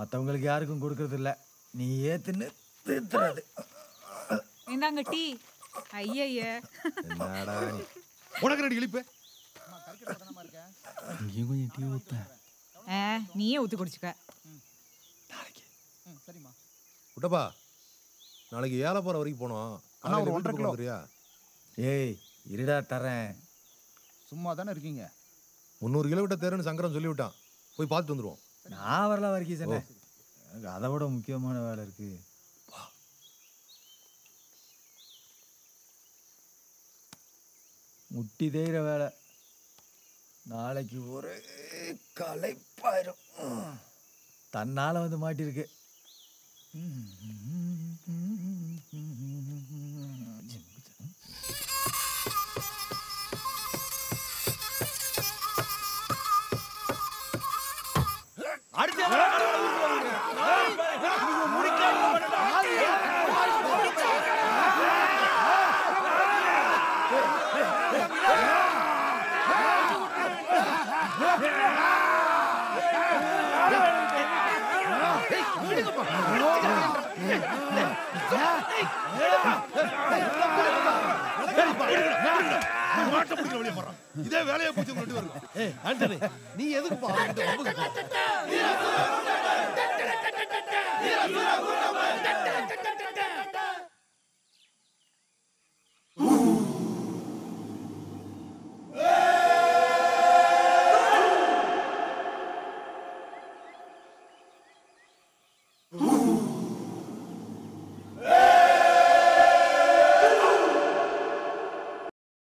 மற்றவங்களுக்கு யாருக்கும் கொடுக்கறது இல்ல நீ ஏத்துன்னு திருத்துறது இந்தாங்க டீ ஐயய்ய என்னடா நீ உனக்கு ரெண்டு இழிப்பு இங்கேயும் கொஞ்சம் டீ ஊத்த ஆ, நீயே ஊத்தி குடிச்சுக்க குட்டப்பா நாளைக்கு ஏழை போற வரைக்கும் போனோம் அண்ணா, ஒரு காலையில ஒன்றரை வீட்டுக்கு கிலோ. வந்துறியா ஏய் இருடா தரேன் சும்மா தானே இருக்கீங்க முந்நூறு கிலோமீட்டர் தேர்ன்னு சங்கரம் சொல்லி விட்டான் போய் பார்த்துட்டு வந்துருவோம் நான் வரல வரைக்கும் சொன்னேன் எனக்கு அதை விட முக்கியமான வேலை இருக்கு முட்டி தேய்கிற வேலை நாளைக்கு ஒரு களைப்பாயிரும் தன்னால வந்து மாட்டிருக்கு மாட்ட பிடிக்கிற வழியை போறான் இதே வேலையை பிடிச்சி கொண்டு வரும் ஏய் ஆண்டனி நீ எதுக்கு பா